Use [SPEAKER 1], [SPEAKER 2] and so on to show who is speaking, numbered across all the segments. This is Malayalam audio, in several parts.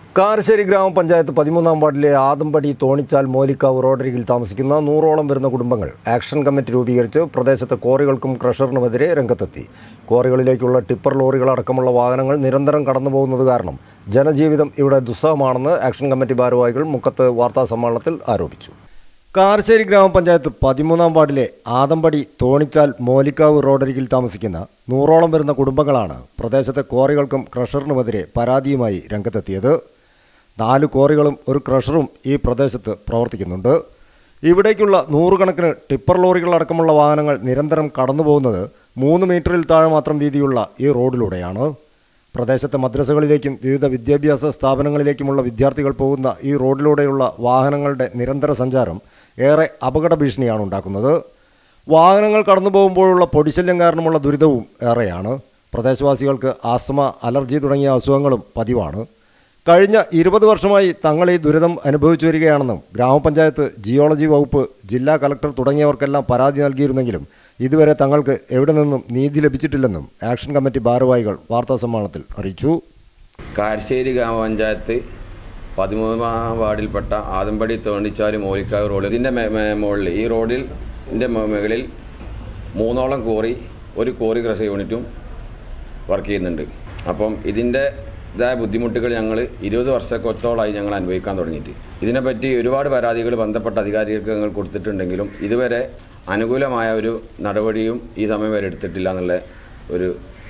[SPEAKER 1] കാരശ്ശേരി ഗ്രാമപഞ്ചായത്ത് പതിമൂന്നാം വാർഡിലെ ആദമ്പടി തോണിച്ചാൽ മോലിക്കാവ് റോഡരികിൽ താമസിക്കുന്ന നൂറോളം വരുന്ന കുടുംബങ്ങൾ ആക്ഷൻ കമ്മിറ്റി രൂപീകരിച്ച് പ്രദേശത്തെ ക്വാറികൾക്കും ക്രഷറിനുമെതിരെ രംഗത്തെത്തി ക്വാറികളിലേക്കുള്ള ടിപ്പർ ലോറികൾ അടക്കമുള്ള വാഹനങ്ങൾ നിരന്തരം കടന്നുപോകുന്നത് കാരണം ജനജീവിതം ഇവിടെ ദുസ്സഹമാണെന്ന് ആക്ഷൻ കമ്മിറ്റി ഭാരവാഹികൾ മുക്കത്ത് വാർത്താസമ്മേളനത്തിൽ ആരോപിച്ചു കാരശ്ശേരി ഗ്രാമപഞ്ചായത്ത് പതിമൂന്നാം വാർഡിലെ ആദമ്പടി തോണിച്ചാൽ മോലിക്കാവ് റോഡരികിൽ താമസിക്കുന്ന നൂറോളം വരുന്ന കുടുംബങ്ങളാണ് പ്രദേശത്തെ ക്വാറികൾക്കും ക്രഷറിനുമെതിരെ പരാതിയുമായി രംഗത്തെത്തിയത് നാല് ക്വാറികളും ഒരു ക്രഷറും ഈ പ്രദേശത്ത് പ്രവർത്തിക്കുന്നുണ്ട് ഇവിടേക്കുള്ള നൂറുകണക്കിന് ടിപ്പർ ലോറികളടക്കമുള്ള വാഹനങ്ങൾ നിരന്തരം കടന്നുപോകുന്നത് മൂന്ന് മീറ്ററിൽ താഴെ മാത്രം വീതിയുള്ള ഈ റോഡിലൂടെയാണ് പ്രദേശത്തെ മദ്രസകളിലേക്കും വിവിധ വിദ്യാഭ്യാസ സ്ഥാപനങ്ങളിലേക്കുമുള്ള വിദ്യാർത്ഥികൾ പോകുന്ന ഈ റോഡിലൂടെയുള്ള വാഹനങ്ങളുടെ നിരന്തര സഞ്ചാരം ഏറെ അപകട ഭീഷണിയാണ് ഉണ്ടാക്കുന്നത് വാഹനങ്ങൾ കടന്നു പോകുമ്പോഴുള്ള പൊടിശല്യം കാരണമുള്ള ദുരിതവും ഏറെയാണ് പ്രദേശവാസികൾക്ക് ആസ്മ അലർജി തുടങ്ങിയ അസുഖങ്ങളും പതിവാണ് കഴിഞ്ഞ ഇരുപത് വർഷമായി തങ്ങൾ ഈ ദുരിതം അനുഭവിച്ചു വരികയാണെന്നും ഗ്രാമപഞ്ചായത്ത് ജിയോളജി വകുപ്പ് ജില്ലാ കലക്ടർ തുടങ്ങിയവർക്കെല്ലാം പരാതി നൽകിയിരുന്നെങ്കിലും ഇതുവരെ തങ്ങൾക്ക് എവിടെ നിന്നും നീതി ലഭിച്ചിട്ടില്ലെന്നും ആക്ഷൻ കമ്മിറ്റി ഭാരവാഹികൾ വാർത്താസമ്മേളനത്തിൽ അറിയിച്ചു
[SPEAKER 2] കാരശ്ശേരി ഗ്രാമപഞ്ചായത്ത് പതിമൂന്നാം വാർഡിൽപ്പെട്ട ആദമ്പടി തോണിച്ചാല് മോലിക്കാവ് റോഡ് ഇതിൻ്റെ മുകളിൽ ഈ റോഡിൽ ഇതിൻ്റെ മുകളിൽ മൂന്നോളം കോറി ഒരു കോറി കൃഷി യൂണിറ്റും വർക്ക് ചെയ്യുന്നുണ്ട് അപ്പം ഇതിൻ്റെ ഇതായ ബുദ്ധിമുട്ടുകൾ ഞങ്ങൾ ഇരുപത് വർഷക്കൊത്തോളായി ഞങ്ങൾ അനുഭവിക്കാൻ തുടങ്ങിയിട്ട് ഇതിനെപ്പറ്റി ഒരുപാട് പരാതികൾ ബന്ധപ്പെട്ട അധികാരികൾക്ക് ഞങ്ങൾ കൊടുത്തിട്ടുണ്ടെങ്കിലും ഇതുവരെ അനുകൂലമായ ഒരു നടപടിയും ഈ സമയം വരെ എടുത്തിട്ടില്ല എന്നുള്ള ഒരു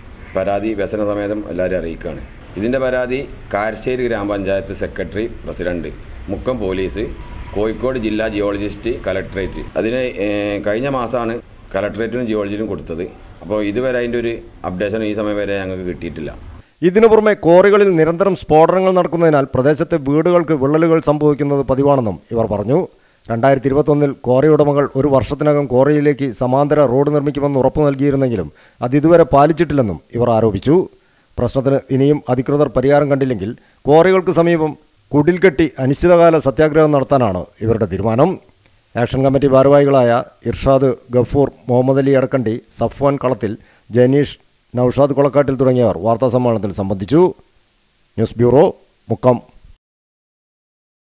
[SPEAKER 2] പരാതി വ്യസന സമേതം എല്ലാവരും അറിയിക്കുകയാണ് ഇതിൻ്റെ പരാതി കാരശ്ശേരി ഗ്രാമപഞ്ചായത്ത് secretary president Mukkam police Kozhikode ജില്ലാ ജിയോളജിസ്റ്റ് കലക്ടറേറ്റ് അതിന് ഏഹ്, കഴിഞ്ഞ മാസമാണ് കലക്ടറേറ്റിനും ജിയോളജിനും കൊടുത്തത് അപ്പോൾ ഇതുവരെ അതിൻ്റെ ഒരു അപ്ഡേഷൻ ഈ സമയം വരെ ഞങ്ങൾക്ക് കിട്ടിയിട്ടില്ല
[SPEAKER 1] ഇതിനു പുറമെ ക്വാറികളിൽ നിരന്തരം സ്ഫോടനങ്ങൾ നടക്കുന്നതിനാൽ പ്രദേശത്തെ വീടുകൾക്ക് വിള്ളലുകൾ സംഭവിക്കുന്നത് പതിവാണെന്നും ഇവർ പറഞ്ഞു രണ്ടായിരത്തി ഇരുപത്തൊന്നിൽ ക്വാറി ഉടമകൾ ഒരു വർഷത്തിനകം ക്വാറിയിലേക്ക് സമാന്തര റോഡ് നിർമ്മിക്കുമെന്ന് ഉറപ്പു നൽകിയിരുന്നെങ്കിലും അത് ഇതുവരെ പാലിച്ചിട്ടില്ലെന്നും ഇവർ ആരോപിച്ചു പ്രശ്നത്തിന് ഇനിയും അധികൃതർ പരിഹാരം കണ്ടില്ലെങ്കിൽ ക്വാറികൾക്ക് സമീപം കുടിൽ കെട്ടി അനിശ്ചിതകാല സത്യാഗ്രഹം നടത്താനാണ് ഇവരുടെ തീരുമാനം ആക്ഷൻ കമ്മിറ്റി ഭാരവാഹികളായ ഇർഷാദ് ഗഫൂർ മുഹമ്മദ് അലി അടക്കണ്ടി സഫ്വാൻ കളത്തിൽ ജനീഷ് നൌഷാദ് കൊളക്കാട്ടിൽ തുടങ്ങിയവർ വാർത്താസമ്മേളനത്തിൽ സംബന്ധിച്ചു ന്യൂസ് ബ്യൂറോ മുക്കം